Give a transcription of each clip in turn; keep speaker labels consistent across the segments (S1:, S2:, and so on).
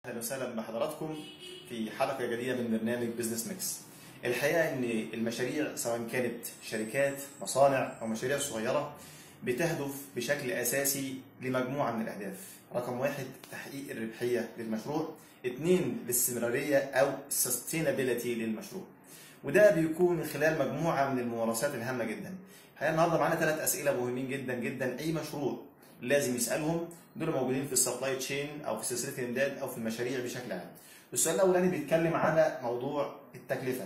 S1: اهلا وسهلا بحضراتكم في حلقه جديده من برنامج بزنس ميكس. الحقيقه ان المشاريع سواء كانت شركات، مصانع او مشاريع صغيره بتهدف بشكل اساسي لمجموعه من الاهداف. رقم واحد تحقيق الربحيه للمشروع، اثنين الاستمراريه او السستينابيلتي للمشروع. وده بيكون من خلال مجموعه من الممارسات الهامه جدا. الحقيقه النهارده معانا ثلاث اسئله مهمين جدا جدا اي مشروع لازم يسالهم دول موجودين في السبلاي تشين او في سلسله الامداد او في المشاريع بشكل عام. السؤال الاولاني بيتكلم على موضوع التكلفه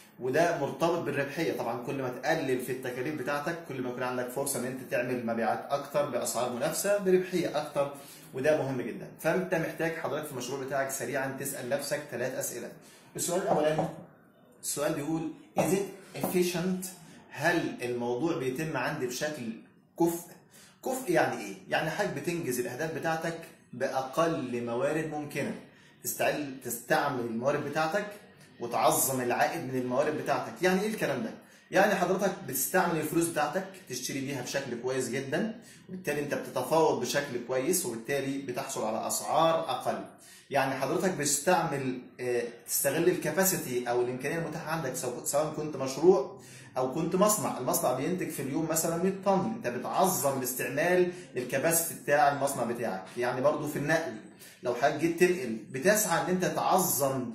S1: وده مرتبط بالربحيه طبعا كل ما تقلل في التكاليف بتاعتك كل ما يكون عندك فرصه ان انت تعمل مبيعات اكتر باسعار منافسه بربحيه اكتر وده مهم جدا فانت محتاج حضرتك في المشروع بتاعك سريعا تسال نفسك ثلاث اسئله السؤال الاولاني السؤال بيقول is it efficient هل الموضوع بيتم عندي بشكل كفء كفء يعني ايه يعني حضرتك بتنجز الاهداف بتاعتك باقل موارد ممكنه تستعل تستعمل الموارد بتاعتك وتعظم العائد من الموارد بتاعتك يعني ايه الكلام ده يعني حضرتك بتستعمل الفلوس بتاعتك تشتري بيها بشكل كويس جدا وبالتالي انت بتتفاوض بشكل كويس وبالتالي بتحصل على اسعار اقل يعني حضرتك بتستعمل تستغل الكباسيتي او الامكانيه المتاحه عندك سواء كنت مشروع او كنت مصنع المصنع بينتج في اليوم مثلا 100 طن انت بتعظم باستعمال الكباسيتي بتاع المصنع بتاعك يعني برضو في النقل لو حضرتك جيت تنقل بتسعى ان انت تعظم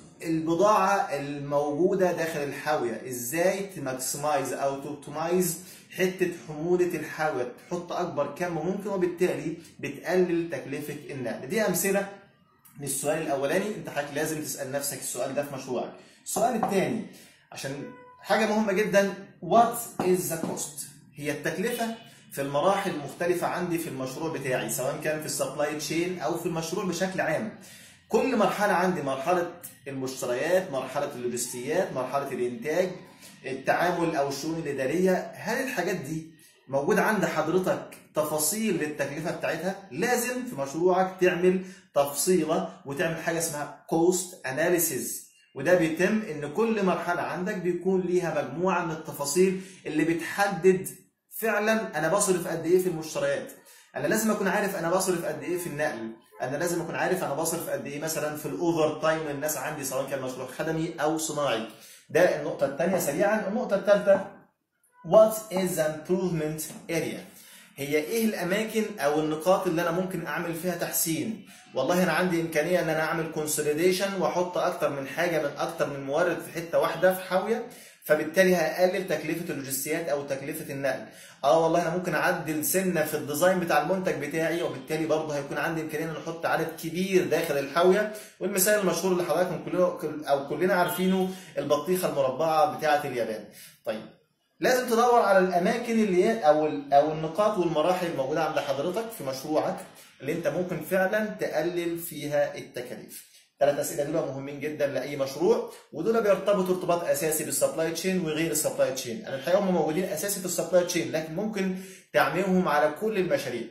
S1: البضاعه الموجوده داخل الحاويه ازاي تماكسمايز او توبتمايز حته حموله الحاويه تحط اكبر كم ممكن وبالتالي بتقلل تكلفه النقل دي امثله للسؤال الاولاني انت حضرتك لازم تسال نفسك السؤال ده في مشروعك السؤال الثاني عشان حاجه مهمه جدا وات از ذا كوست هي التكلفه في المراحل المختلفه عندي في المشروع بتاعي سواء كان في السبلاي تشين او في المشروع بشكل عام كل مرحله عندي مرحله المشتريات مرحله اللوجستيات مرحله الانتاج التعامل او الشؤون الاداريه هل الحاجات دي موجود عند حضرتك تفاصيل للتكلفه بتاعتها لازم في مشروعك تعمل تفصيله وتعمل حاجه اسمها كوست اناليسيز وده بيتم ان كل مرحله عندك بيكون ليها مجموعه من التفاصيل اللي بتحدد فعلا انا بصرف قد ايه في المشتريات انا لازم اكون عارف انا بصرف قد ايه في النقل انا لازم اكون عارف انا بصرف قد ايه مثلا في الاوفر تايم الناس عندي سواء كان مشروع خدمي او صناعي ده النقطه الثانيه سريعا النقطه الثالثه what is the improvement area هي ايه الاماكن او النقاط اللي انا ممكن اعمل فيها تحسين والله انا عندي امكانيه ان انا اعمل كونسوليديشن واحط اكتر من حاجه من اكتر من موارد في حته واحده في حاويه فبالتالي هقلل تكلفه اللوجستيات او تكلفه النقل اه والله انا ممكن اعدل سنه في الديزاين بتاع المنتج بتاعي وبالتالي برضه هيكون عندي امكانيه ان احط عدد كبير داخل الحاويه والمثال المشهور اللي حضراتكم كلنا او كلنا عارفينه البطيخه المربعه بتاعه اليابان طيب لازم تدور على الاماكن اللي او او النقاط والمراحل الموجوده عند حضرتك في مشروعك اللي انت ممكن فعلا تقلل فيها التكاليف ثلاث اسئله دول مهمين جدا لاي مشروع ودول بيرتبطوا ارتباط اساسي بالسبلاي تشين وغير السبلاي تشين انا الحقيقه هم موجودين اساسي في السبلاي تشين لكن ممكن تعميمهم على كل المشاريع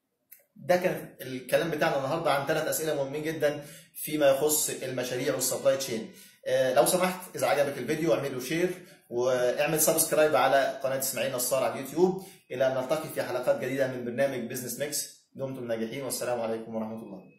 S1: ده كان الكلام بتاعنا النهارده عن ثلاث اسئله مهمين جدا فيما يخص المشاريع والسبلاي تشين لو سمحت اذا عجبك الفيديو اعمل له شير واعمل سبسكرايب على قناه اسماعيل نصار على اليوتيوب الى ان نلتقي في حلقات جديده من برنامج بزنس ميكس دمتم ناجحين والسلام عليكم ورحمه الله